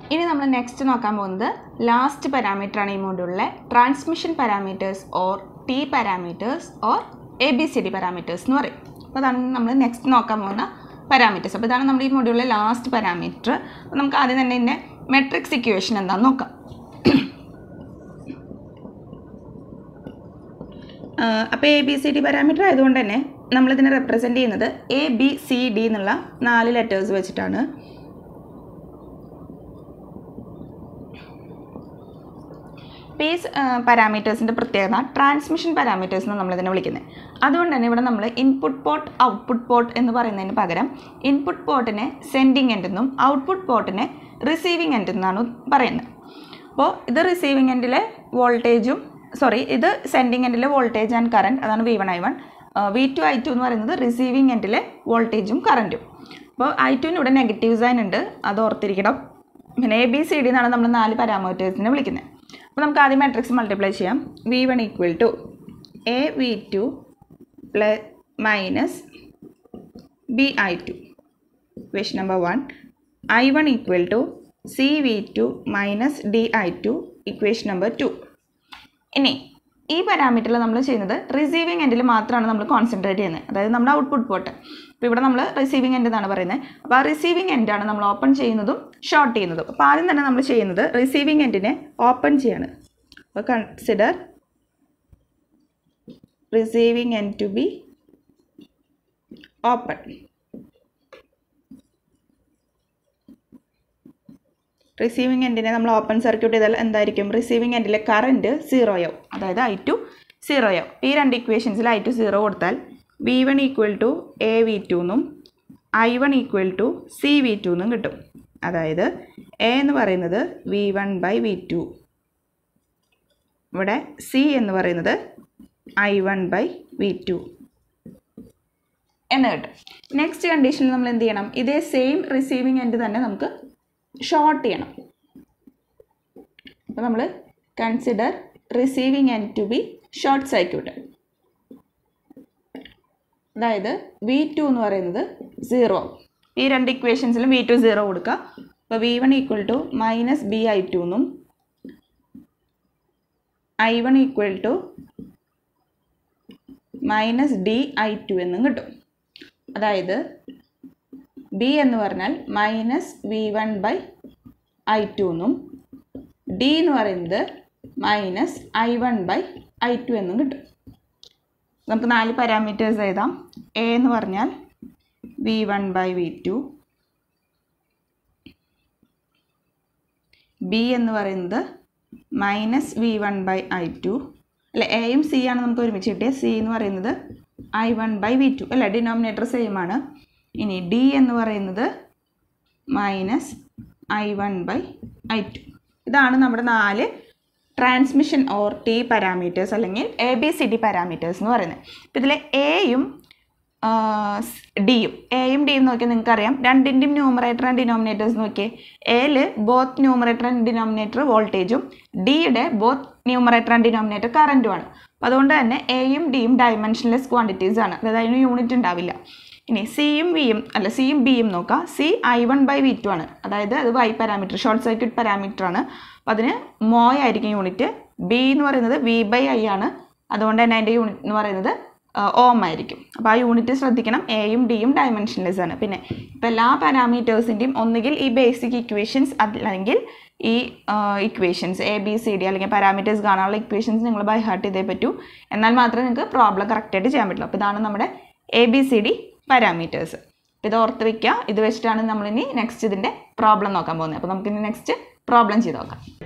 ഇനി നമ്മൾ നെക്സ്റ്റ് നോക്കാൻ പോകുന്നത് ലാസ്റ്റ് പാരാമീറ്റർ ആണ് ഈ മോഡ്യൂളിലെ transmission parameters or T parameters or A B C D parameters എന്ന് പറയും അപ്പോൾ അതാണ് നമ്മൾ നെക്സ്റ്റ് നോക്കാൻ പോകുന്ന പാരാമീറ്റേഴ്സ് അപ്പോൾ ഇതാണ് നമ്മുടെ ഈ മോഡ്യൂളിലെ ലാസ്റ്റ് പാരാമീറ്റർ അപ്പോൾ നമുക്ക് ആദ്യം തന്നെ ഇതിൻ്റെ മെട്രിക്സ് ഇക്വേഷൻ എന്താണെന്ന് നോക്കാം അപ്പോൾ A B C D parameter ആയതുകൊണ്ട് തന്നെ നമ്മളിതിനെ റെപ്രസെൻറ്റ് ചെയ്യുന്നത് എ ബി സി ഡി എന്നുള്ള നാല് ലെറ്റേഴ്സ് വെച്ചിട്ടാണ് ഈ പാരാമീറ്റേഴ്സിൻ്റെ പ്രത്യേകത ട്രാൻസ്മിഷൻ പാരാമീറ്റേഴ്സ് എന്ന് നമ്മളിതിനെ വിളിക്കുന്നത് അതുകൊണ്ട് തന്നെ ഇവിടെ നമ്മൾ ഇൻപുട്ട് പോർട്ട് ഔട്ട്പുട്ട് പോർട്ട് എന്ന് പറയുന്നതിന് പകരം ഇൻപുട്ട് പോർട്ടിനെ സെൻഡിങ് എൻഡ് എന്നും ഔട്ട്പുട്ട് പോർട്ടിനെ റിസീവിങ് എൻഡ് എന്നാണ് പറയുന്നത് അപ്പോൾ ഇത് റിസീവിങ് എൻഡിലെ വോൾട്ടേജും സോറി ഇത് സെൻഡിങ് എൻഡിലെ വോൾട്ടേജ് ആൻഡ് കറണ്ട് അതാണ് V one I one V two I two എന്ന് പറയുന്നത് റിസീവിങ് എൻഡിലെ വോൾട്ടേജും കറൻറ്റും അപ്പോൾ ഐ ടുവിന് ഇവിടെ നെഗറ്റീവ് സൈൻ ഉണ്ട് അത് ഓർത്തിരിക്കണം പിന്നെ എ ബി സി ഡി എന്നാണ് നമ്മൾ നാല് പാരാമീറ്റേഴ്സിനെ വിളിക്കുന്നത് അപ്പോൾ നമുക്ക് ആദ്യം മാട്രിക്സ് മൾട്ടിപ്ലൈ ചെയ്യാം V one equal to A V two plus minus B I two equation number one I one equal to C V two minus D I two equation number two ഇനി ഈ പാരാമീറ്ററിൽ നമ്മൾ ചെയ്യുന്നത് receiving എൻഡിൽ മാത്രമാണ് നമ്മൾ concentrate ചെയ്യുന്നത് അതായത് നമ്മുടെ ഔട്ട്പുട്ട് പോർട്ട് അപ്പോൾ ഇവിടെ നമ്മൾ റിസീവിങ് എൻഡ് എന്നാണ് പറയുന്നത് അപ്പോൾ ആ റിസീവിങ് എൻഡാണ് നമ്മൾ ഓപ്പൺ ചെയ്യുന്നതും ഷോർട്ട് ചെയ്യുന്നതും അപ്പോൾ ആദ്യം തന്നെ നമ്മൾ ചെയ്യുന്നത് റിസീവിങ് എൻഡിനെ ഓപ്പൺ ചെയ്യാണ് അപ്പോൾ consider receiving end to be open receiving എൻഡിനെ നമ്മൾ ഓപ്പൺ സർക്യൂട്ട് ചെയ്താൽ എന്തായിരിക്കും റിസീവിങ് എൻഡിലെ കറൻറ്റ് സീറോയാവും അതായത് ഐ ടു സീറോയാവും ഈ രണ്ട് ഇക്വേഷൻസിൽ ഐ ടു സീറോ കൊടുത്താൽ V one equal to A V two എന്നും I one equal to C V two എന്നും കിട്ടും അതായത് എ എന്ന് പറയുന്നത് V one by V two ഇവിടെ സി എന്ന് പറയുന്നത് I one by V two എന്ന് കിട്ടും നെക്സ്റ്റ് കണ്ടീഷനിൽ നമ്മൾ എന്ത് ചെയ്യണം ഇതേ സെയിം റിസീവിങ് എൻഡ് തന്നെ നമുക്ക് ഷോർട്ട് ചെയ്യണം അപ്പോൾ നമ്മൾ consider receiving end to be short circuit അതായത് വി ടു എന്ന് പറയുന്നത് സീറോ ഈ രണ്ട് ഇക്വേഷൻസിലും വി ടു സീറോ കൊടുക്കുക അപ്പോൾ V one equal to minus B I two എന്നും I one equal to minus D I two എന്നും കിട്ടും അതായത് ബി എന്ന് പറഞ്ഞാൽ minus V one by I two എന്നും ഡി എന്ന് പറയുന്നത് minus I one by I two എന്നും കിട്ടും നമുക്ക് നാല് പാരാമീറ്റേഴ്സ് എഴുതാം എ എന്ന് പറഞ്ഞാൽ V one by V two B എന്ന് പറയുന്നത് minus V one by I two അല്ല എയും സി ആണ് നമുക്ക് ഒരുമിച്ച് കിട്ടിയത് സി എന്ന് പറയുന്നത് I one by V two അല്ല ഡിനോമിനേറ്റർ സെയിം ആണ് ഇനി ഡി എന്ന് പറയുന്നത് minus I one by I two ഇതാണ് നമ്മുടെ നാല് ട്രാൻസ്മിഷൻ ഓർ ടി പാരാമീറ്റേഴ്സ് അല്ലെങ്കിൽ A B C D parameters എന്ന് പറയുന്നത് അപ്പോൾ ഇതിൽ എയും ഡിയും എയും ഡിയും നോക്കിയാൽ നിങ്ങൾക്കറിയാം രണ്ടിൻ്റെയും ന്യൂമറേറ്റർ ആൻഡ് ഡിനോമിനേറ്റേഴ്സ് നോക്കിയേ എയിൽ ബോത്ത് ന്യൂമറേറ്റർ ആൻഡ് ഡിനോമിനേറ്റർ വോൾട്ടേജും ഡിയുടെ ബോത്ത് ന്യൂമറേറ്റർ ആൻഡ് ഡിനോമിനേറ്റർ കറൻറ്റുമാണ് അപ്പോൾ അതുകൊണ്ട് തന്നെ എയും ഡിയും ഡയമെൻഷൻലെസ് ക്വാണ്ടിറ്റീസ് ആണ് അതായത് അതിന് യൂണിറ്റ് ഉണ്ടാവില്ല ഇനി സിയും വിയും അല്ല സിയും ബിയും നോക്കാം C I one by V two ആണ് അതായത് അത് Y parameter short circuit parameter ആണ് അപ്പോൾ അതിന് മോയ ആയിരിക്കും യൂണിറ്റ് ബി എന്ന് പറയുന്നത് വി ബൈ ഐ ആണ് അതുകൊണ്ട് തന്നെ അതിൻ്റെ യൂണിറ്റ് എന്ന് പറയുന്നത് ഓം ആയിരിക്കും അപ്പോൾ ആ യൂണിറ്റ് ശ്രദ്ധിക്കണം എയും ഡിയും ഡയമെൻഷൻലെസ് ആണ് പിന്നെ ഇപ്പോൾ എല്ലാ പാരാമീറ്റേഴ്സിൻ്റെയും ഒന്നുകിൽ ഈ ബേസിക് ഇക്വേഷൻസ് അല്ലെങ്കിൽ ഈ equations A B C D അല്ലെങ്കിൽ പാരാമീറ്റേഴ്സ് കാണാനുള്ള ഇക്വേഷൻസ് നിങ്ങൾ ബൈ ഹാർട്ട് ചെയ്തേ പറ്റൂ എന്നാൽ മാത്രമേ നിങ്ങൾക്ക് പ്രോബ്ലം കറക്റ്റായിട്ട് ചെയ്യാൻ പറ്റുള്ളൂ അപ്പോൾ ഇതാണ് നമ്മുടെ A B C D parameters ഇത് ഓർത്ത് വെക്കുക ഇത് വെച്ചിട്ടാണ് നമ്മളിനി നെക്സ്റ്റ് ഇതിൻ്റെ പ്രോബ്ലം നോക്കാൻ പോകുന്നത് അപ്പോൾ നമുക്കിനി നെക്സ്റ്റ് പ്രോബ്ലം ചെയ്ത് നോക്കാം